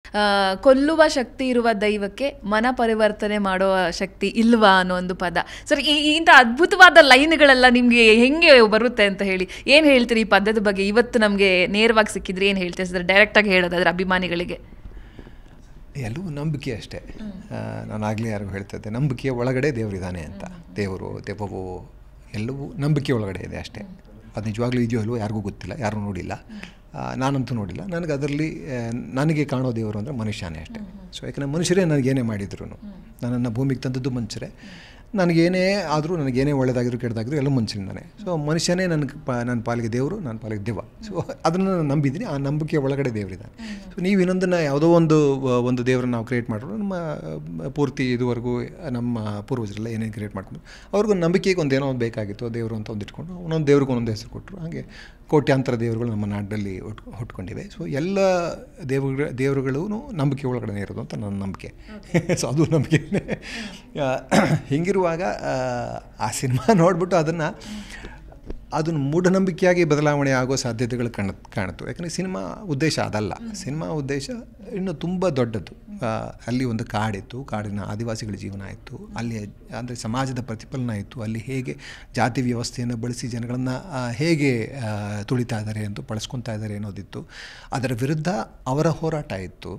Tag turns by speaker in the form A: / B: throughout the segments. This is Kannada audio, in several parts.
A: ಆ, ಕೊಲ್ಲುವ ಶಕ್ತಿ ಇರುವ ದೈವಕ್ಕೆ ಮನ ಪರಿವರ್ತನೆ ಮಾಡುವ ಶಕ್ತಿ ಇಲ್ವಾ ಅನ್ನೋ ಒಂದು ಪದ ಸರ್ ಈ ಈ ಇಂಥ ಅದ್ಭುತವಾದ ಲೈನ್ಗಳೆಲ್ಲ ನಿಮಗೆ ಹೆಂಗೆ ಬರುತ್ತೆ ಅಂತ ಹೇಳಿ ಏನು ಹೇಳ್ತೀರಿ ಈ ಪದದ ಬಗ್ಗೆ ಇವತ್ತು ನಮಗೆ ನೇರವಾಗಿ ಸಿಕ್ಕಿದ್ರೆ ಏನು ಹೇಳ್ತೀರಿ ಸರ್ ಡೈರೆಕ್ಟಾಗಿ ಹೇಳೋದಾದ್ರೆ ಅಭಿಮಾನಿಗಳಿಗೆ
B: ಎಲ್ಲವೂ ನಂಬಿಕೆ ಅಷ್ಟೇ ನಾನು ಆಗಲೇ ಯಾರು ಹೇಳ್ತಾ ಇದ್ದೆ ನಂಬಿಕೆಯ ಒಳಗಡೆ ದೇವರಿದ್ದಾನೆ ಅಂತ ದೇವರು ದೆವ್ವವು ಎಲ್ಲವೂ ನಂಬಿಕೆ ಒಳಗಡೆ ಇದೆ ಅಷ್ಟೇ ಅದು ನಿಜವಾಗ್ಲೂ ಇದೆಯೋ ಅಲ್ವೋ ಯಾರಿಗೂ ಗೊತ್ತಿಲ್ಲ ಯಾರೂ ನೋಡಿಲ್ಲ ಆ, ನಾನಂತೂ ನೋಡಿಲ್ಲ ನನಗೆ ಅದರಲ್ಲಿ ಆ, ನನಗೆ ಕಾಣೋ ದೇವರು ಅಂದರೆ ಮನುಷ್ಯನೇ ಅಷ್ಟೇ ಸೊ ಯಾಕಂದರೆ ಮನುಷ್ಯರೇ ನನಗೇನೇ ಮಾಡಿದ್ರು ನನ್ನನ್ನು ಭೂಮಿಗೆ ತಂದದ್ದು ಮನುಷ್ಯರೇ ನನಗೇನೇ ಆದರೂ ನನಗೇನೇ ಒಳ್ಳೇದಾಗಿದ್ರು ಕೆಟ್ಟದಾಗಿದ್ರು ಎಲ್ಲ ಮನುಷ್ಯನಿಂದಾನೆ ಸೊ ಮನುಷ್ಯನೇ ನನಗೆ ಪ ನನ್ನ ಪಾಲಿಗೆ ದೇವರು ನನ್ನ ಪಾಲಿಗೆ ದೆವ್ವ ಸೊ ಅದನ್ನು ನಾನು ನಂಬಿದ್ದೀನಿ ಆ ನಂಬಿಕೆ ಒಳಗಡೆ ದೇವರಿದ್ದಾನೆ ಸೊ ನೀವು ಇನ್ನೊಂದನ್ನು ಯಾವುದೋ ಒಂದು ವ- ಒಂದು ದೇವರನ್ನ ನಾವು ಕ್ರಿಯೇಟ್ ಮಾಡಿದ್ರು ನಮ್ಮ ಆ, ಪೂರ್ತಿ ಇದುವರೆಗೂ ನಮ್ಮ ಪೂರ್ವಜರೆಲ್ಲ ಏನೇನು ಕ್ರಿಯೇಟ್ ಮಾಡ್ಕೊಂಡು ಅವ್ರಿಗೂ ನಂಬಿಕೆಗೆ ಒಂದು ಏನೋ ಒಂದು ಬೇಕಾಗಿತ್ತು ದೇವರು ಅಂತ ಒಂದು ಇಟ್ಕೊಂಡು ಒಂದೊಂದು ದೇವ್ರಿಗೆ ಒಂದೊಂದು ಹೆಸರು ಕೊಟ್ಟರು ಹಾಗೆ ಕೋಟ್ಯಾಂತರ ದೇವರುಗಳು ನಮ್ಮ ನಾಡಿನಲ್ಲಿ ಹುಟ್ ಹುಟ್ಕೊಂಡಿವೆ ಸೊ ಎಲ್ಲ ದೇವರುಗಳ ದೇವರುಗಳೂ ನಂಬಿಕೆ ಒಳಗಡೆ ಇರೋದು ಅಂತ ನನ್ನ ನಂಬಿಕೆ ಸೊ ಅದು ನಂಬಿಕೆನೇ ಆ, ಹಿಂಗಿರುವಾಗ ಆ, ಆ ಸಿನಿಮಾ ನೋಡಿಬಿಟ್ಟು ಅದನ್ನು ಅದನ್ನು ಮೂಢನಂಬಿಕೆಯಾಗಿ ಬದಲಾವಣೆ ಆಗೋ ಸಾಧ್ಯತೆಗಳು ಕಾಣ ಕಾಣಿತು ಯಾಕಂದರೆ ಸಿನಿಮಾ ಉದ್ದೇಶ ಅದಲ್ಲ ಸಿನಿಮಾ ಉದ್ದೇಶ ಇನ್ನು ತುಂಬ ದೊಡ್ಡದು ಆ, ಅಲ್ಲಿ ಒಂದು ಕಾಡಿತ್ತು ಕಾಡಿನ ಆದಿವಾಸಿಗಳ ಜೀವನ ಇತ್ತು ಅಲ್ಲಿ ಅಂದರೆ ಸಮಾಜದ ಪ್ರತಿಫಲನ ಇತ್ತು ಅಲ್ಲಿ ಹೇಗೆ ಜಾತಿ ವ್ಯವಸ್ಥೆಯನ್ನು ಬಳಸಿ ಜನಗಳನ್ನು ಹೇಗೆ ಆ, ತುಳಿತಾ ಇದ್ದಾರೆ ಎಂದು ಬಳಸ್ಕೊತಾ ಇದ್ದಾರೆ ಅನ್ನೋದಿತ್ತು ಅದರ ವಿರುದ್ಧ ಅವರ ಹೋರಾಟ ಇತ್ತು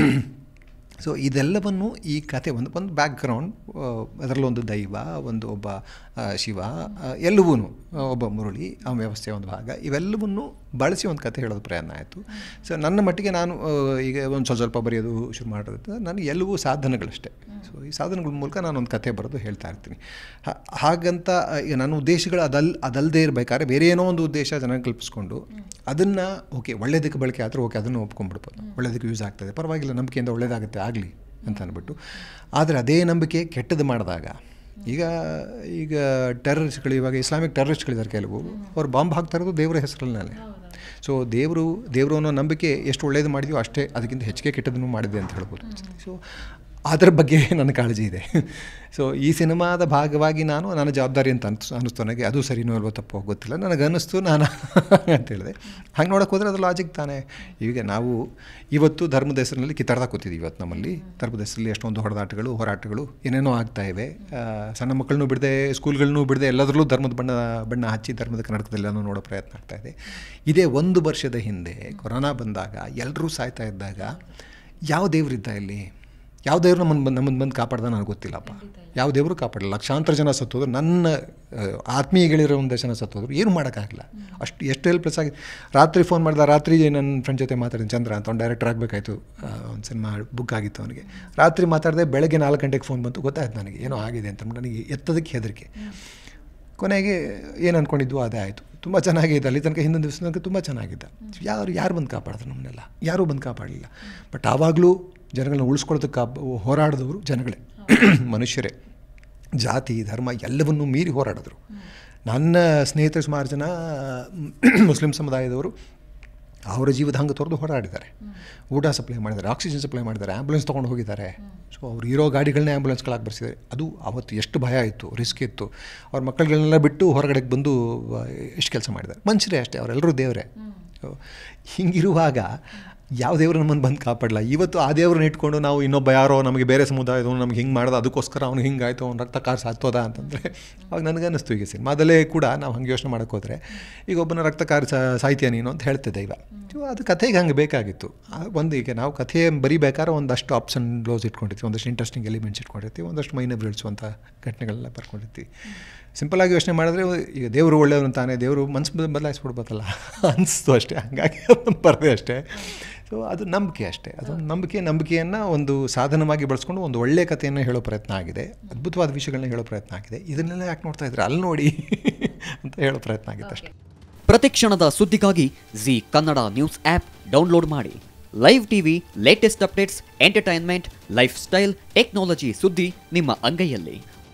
B: ಸೊ ಇದೆಲ್ಲವನ್ನು ಈ ಕತೆ ಒಂದು ಒಂದು ಬ್ಯಾಕ್ಗ್ರೌಂಡ್ ಅದರಲ್ಲೊಂದು ದೈವ ಒಂದು ಒಬ್ಬ ಆ, ಶಿವ ಎಲ್ಲವೂ ಒಬ್ಬ ಮುರುಳಿ ಆ ವ್ಯವಸ್ಥೆಯ ಒಂದು ಭಾಗ ಇವೆಲ್ಲವನ್ನು ಬಳಸಿ ಒಂದು ಕತೆ ಹೇಳೋದು ಪ್ರಯತ್ನ ಆಯಿತು ಸೊ ನನ್ನ ಮಟ್ಟಿಗೆ ನಾನು ಆ, ಈಗ ಒಂದು ಸ್ವಲ್ಪ ಸ್ವಲ್ಪ ಬರೆಯೋದು ಶುರು ಮಾಡೋದು ನನಗೆ ಎಲ್ಲವೂ ಸಾಧನಗಳಷ್ಟೇ ಸೊ ಈ ಸಾಧನಗಳ ಮೂಲಕ ನಾನು ಒಂದು ಕತೆ ಬರೆದು ಹೇಳ್ತಾ ಇರ್ತೀನಿ ಹಾ- ಹಾಗಂತ ಆ, ಈಗ ನನ್ನ ಉದ್ದೇಶಗಳು ಅದಲ್ ಅದಲ್ಲದೆ ಇರಬೇಕಾದ್ರೆ ಬೇರೆ ಏನೋ ಒಂದು ಉದ್ದೇಶ ಜನಕ್ಕೆ ಕಲ್ಪಿಸ್ಕೊಂಡು ಅದನ್ನು ಓಕೆ ಒಳ್ಳೇದಕ್ಕೆ ಬಳಕೆ ಆದರೆ ಓಕೆ ಅದನ್ನು ಒಪ್ಕೊಂಡ್ಬಿಡ್ಬೋದು ಒಳ್ಳೇದಕ್ಕೆ ಯೂಸ್ ಆಗ್ತದೆ ಪರವಾಗಿಲ್ಲ ನಂಬಿಕೆಯಿಂದ ಒಳ್ಳೇದಾಗುತ್ತೆ ಆಗಲಿ ಅಂತ ಅಂದ್ಬಿಟ್ಟು ಆದರೆ ಅದೇ ನಂಬಿಕೆ ಕೆಟ್ಟದ್ದು ಮಾಡಿದಾಗ ಈಗ ಈಗ ಟೆರರಿಸ್ಟ್ಗಳು ಇವಾಗ ಇಸ್ಲಾಮಿಕ್ ಟೆರರಿಸ್ಟ್ಗಳಿದ್ದಾರೆ ಕೆಲವು ಅವ್ರು ಬಾಂಬ್ ಹಾಕ್ತಾ ಇರೋದು ದೇವರ ಹೆಸರಲ್ಲೇ ಸೊ ದೇವರು ದೇವರು ಅನ್ನೋ ನಂಬಿಕೆ ಎಷ್ಟು ಒಳ್ಳೇದು ಮಾಡಿದೆಯೋ ಅಷ್ಟೇ ಅದಕ್ಕಿಂತ ಹೆಚ್ಚಿಗೆ ಕೆಟ್ಟದನ್ನು ಮಾಡಿದೆ ಅಂತ ಹೇಳ್ಬೋದು ಸೊ ಅದರ ಬಗ್ಗೆ ನನ್ನ ಕಾಳಜಿ ಇದೆ ಸೊ ಈ ಸಿನಿಮಾದ ಭಾಗವಾಗಿ ನಾನು ನನ್ನ ಜವಾಬ್ದಾರಿ ಅಂತ ಅನ್ಸ್ ಅನ್ನಿಸ್ತು ನನಗೆ ಅದು ಸರಿನೋ ಅಲ್ವೋ ತಪ್ಪೋ ಗೊತ್ತಿಲ್ಲ ನನಗೆ ಅನ್ನಿಸ್ತು ನಾನು ಅಂತ ಹೇಳಿದೆ ಹಂಗೆ ನೋಡೋಕೆ ಹೋದರೆ ಅದು ಲಾಜಿಕ್ ತಾನೇ ಈಗ ನಾವು ಇವತ್ತು ಧರ್ಮದ ಹೆಸರಿನಲ್ಲಿ ಕಿತ್ತಾಡ್ತಾ ಕೂತಿದ್ದೀವಿ ಇವತ್ತು ನಮ್ಮಲ್ಲಿ ಧರ್ಮದ ಹೆಸರಲ್ಲಿ ಎಷ್ಟೊಂದು ಹೊಡೆದಾಟಗಳು ಹೋರಾಟಗಳು ಏನೇನೋ ಆಗ್ತಾ ಇವೆ ಆ, ಸಣ್ಣ ಮಕ್ಕಳನ್ನೂ ಬಿಡದೆ ಸ್ಕೂಲ್ಗಳನ್ನೂ ಬಿಡದೆ ಎಲ್ಲದರಲ್ಲೂ ಧರ್ಮದ ಬಣ್ಣ ಬಣ್ಣ ಹಚ್ಚಿ ಧರ್ಮದ ಕನ್ನಡಕದಲ್ಲೆಲ್ಲನೂ ನೋಡೋ ಪ್ರಯತ್ನ ಆಗ್ತಾ ಇದೆ ಇದೇ ಒಂದು ವರ್ಷದ ಹಿಂದೆ ಕೊರೋನಾ ಬಂದಾಗ ಎಲ್ಲರೂ ಸಾಯ್ತಾ ಇದ್ದಾಗ ಯಾವ ದೇವರಿದ್ದ ಇಲ್ಲಿ ಯಾವ ದೇವರು ನಮ್ಮನ್ನು ಬಂದು ನಮ್ಮನ್ನು ಬಂದು ಕಾಪಾಡ್ದ ನನಗೆ ಗೊತ್ತಿಲ್ಲಪ್ಪ ಯಾವ ದೇವರು ಕಾಪಾಡಲ್ಲ ಲಕ್ಷಾಂತರ ಜನ ಸತ್ತೋದ್ರು ನನ್ನ ಆ, ಆತ್ಮೀಯಗಳಿರೋ ಒಂದು ಜನ ಸತ್ತೋದ್ರು ಏನು ಮಾಡೋಕ್ಕಾಗಲ್ಲ ಅಷ್ಟು ಎಷ್ಟು ಹೆಲ್ಪ್ಲೆಸ್ ಆಗಿ ರಾತ್ರಿ ಫೋನ್ ಮಾಡಿದ ರಾತ್ರಿ ನನ್ನ ಫ್ರೆಂಡ್ ಜೊತೆ ಮಾತಾಡಿದ ಚಂದ್ರ ಅಂತ ಅವ್ನು ಡೈರೆಕ್ಟರ್ ಆಗಬೇಕಾಯ್ತು ಒಂದು ಸಿನಿಮಾ ಬುಕ್ ಆಗಿತ್ತು ಅವನಿಗೆ ರಾತ್ರಿ ಮಾತಾಡಿದೆ ಬೆಳಗ್ಗೆ ನಾಲ್ಕು ಗಂಟೆಗೆ ಫೋನ್ ಬಂತು ಗೊತ್ತಾಯ್ತು ನನಗೆ ಏನೋ ಆಗಿದೆ ಅಂತ ನನಗೆ ಎತ್ತೋದಕ್ಕೆ ಹೆದರಿಕೆ ಕೊನೆಗೆ ಏನು ಅಂದ್ಕೊಂಡಿದ್ವು ಅದೇ ಆಯಿತು ತುಂಬ ಚೆನ್ನಾಗಿದೆ ಅಲ್ಲಿ ತನಕ ಹಿಂದಿನ ದಿವಸ ತನಕ ತುಂಬ ಚೆನ್ನಾಗಿದ್ದ ಯಾರು ಯಾರು ಬಂದು ಕಾಪಾಡಿದ್ರು ನಮ್ಮನ್ನೆಲ್ಲ ಯಾರೂ ಬಂದು ಕಾಪಾಡಲಿಲ್ಲ ಬಟ್ ಆವಾಗಲೂ ಜನಗಳನ್ನ ಉಳಿಸ್ಕೊಳ್ಳೋದಕ್ಕೆ ಕಾಪ್ ಹೋರಾಡಿದವರು ಜನಗಳೇ ಮನುಷ್ಯರೇ ಜಾತಿ ಧರ್ಮ ಎಲ್ಲವನ್ನೂ ಮೀರಿ ಹೋರಾಡಿದ್ರು ನನ್ನ ಸ್ನೇಹಿತರು ಸುಮಾರು ಜನ ಮುಸ್ಲಿಂ ಸಮುದಾಯದವರು ಅವರ ಜೀವದ ಹಂಗೆ ತೊರೆದು ಹೋರಾಡಿದ್ದಾರೆ ಊಟ ಸಪ್ಲೈ ಮಾಡಿದ್ದಾರೆ ಆಕ್ಸಿಜನ್ ಸಪ್ಲೈ ಮಾಡಿದ್ದಾರೆ ಆ್ಯಂಬುಲೆನ್ಸ್ ತೊಗೊಂಡು ಹೋಗಿದ್ದಾರೆ ಸೊ ಅವ್ರು ಇರೋ ಗಾಡಿಗಳನ್ನೇ ಆ್ಯಂಬುಲೆನ್ಸ್ಗಳಾಗಿ ಬರ್ಸಿದ್ದಾರೆ ಅದು ಅವತ್ತು ಎಷ್ಟು ಭಯ ಇತ್ತು ರಿಸ್ಕ್ ಇತ್ತು ಅವ್ರ ಮಕ್ಕಳುಗಳನ್ನೆಲ್ಲ ಬಿಟ್ಟು ಹೊರಗಡೆಗೆ ಬಂದು ಆ, ಎಷ್ಟು ಕೆಲಸ ಮಾಡಿದ್ದಾರೆ ಮನುಷ್ಯರೇ ಅಷ್ಟೇ ಅವರೆಲ್ಲರೂ ದೇವರೇ ಸೊ ಹಿಂಗಿರುವಾಗ ಯಾವ ದೇವರು ನಮ್ಮನ್ನು ಬಂದು ಕಾಪಾಡಲ್ಲ ಇವತ್ತು ಆ ದೇವ್ರನ್ನ ಇಟ್ಕೊಂಡು ನಾವು ಇನ್ನೊಬ್ಬ ಯಾರೋ ನಮಗೆ ಬೇರೆ ಸಮುದಾಯದವನು ನಮ್ಗೆ ಹಿಂಗೆ ಮಾಡ್ದ ಅದಕ್ಕೋಸ್ಕರ ಅವ್ನು ಹಿಂಗಾಯ್ತು ಅವ್ನು ರಕ್ತ ಕಾರ್ ಸಾತ್ತೋದ ಅಂತಂದರೆ ಅವಾಗ ನನಗೆ ಅನ್ನಿಸ್ತು ಈಗ ಸಿನಿಮಾದಲ್ಲೇ ಕೂಡ ನಾವು ಹಂಗೆ ಯೋಚನೆ ಮಾಡೋಕೆ ಹೋದರೆ ಈಗ ಒಬ್ಬನ ರಕ್ತ ಕಾರ್ ಸಾಹಿತ್ಯ ನೀನು ಅಂತ ಹೇಳ್ತೆ ದೈವ ಸೊ ಅದು ಕಥೆಗೆ ಹಂಗೆ ಬೇಕಾಗಿತ್ತು ಆ ಒಂದು ಈಗ ನಾವು ಕಥೆ ಬರಿಬೇಕಾದ್ರೆ ಒಂದಷ್ಟು ಅಪ್ಸ್ ಆ್ಯಂಡ್ ಲೋಸ್ ಇಟ್ಕೊಂಡಿರ್ತೀವಿ ಒಂದಷ್ಟು ಇಂಟ್ರೆಸ್ಟಿಂಗ್ ಎಲಿಮೆಂಟ್ಸ್ ಇಟ್ಕೊಂಡಿರ್ತೀವಿ ಒಂದಷ್ಟು ಮೈನ ಬೀಳಿಸುವಂಥ ಘಟನೆಗಳೆಲ್ಲ ಬರ್ಕೊಂಡಿರ್ತೀವಿ ಸಿಂಪಲಾಗಿ ಯೋಚನೆ ಮಾಡಿದ್ರೆ ಈಗ ದೇವರು ಒಳ್ಳೆಯವರು ಅಂತಾನೆ ದೇವರು ಮನ್ಸು ಬದಲಾಯಿಸ್ಬಿಡ್ಬೇಕಲ್ಲ ಅನಿಸ್ತು ಅಷ್ಟೇ ಹಂಗಾಗಿ ಬರದೆ ಅಷ್ಟೇ ಸೊ ಅದು ನಂಬಿಕೆ ಅಷ್ಟೇ ಅದೊಂದು ನಂಬಿಕೆ ನಂಬಿಕೆಯನ್ನು ಒಂದು ಸಾಧನವಾಗಿ ಬಳಸ್ಕೊಂಡು ಒಂದು ಒಳ್ಳೆಯ ಕಥೆಯನ್ನು ಹೇಳೋ ಪ್ರಯತ್ನ ಆಗಿದೆ ಅದ್ಭುತವಾದ ವಿಷಯಗಳನ್ನ ಹೇಳೋ ಪ್ರಯತ್ನ ಆಗಿದೆ ಇದನ್ನೆಲ್ಲ ಯಾಕೆ ನೋಡ್ತಾ ಇದ್ರೆ ಅಲ್ಲಿ ನೋಡಿ ಅಂತ ಹೇಳೋ ಪ್ರಯತ್ನ ಆಗಿತ್ತು ಅಷ್ಟೇ
C: ಪ್ರತಿಕ್ಷಣದ ಸುದ್ದಿಗಾಗಿ Zee Kannada news app download ಮಾಡಿ live TV latest updates entertainment life style technology ಸುದ್ದಿ ನಿಮ್ಮ ಅಂಗೈಯಲ್ಲಿ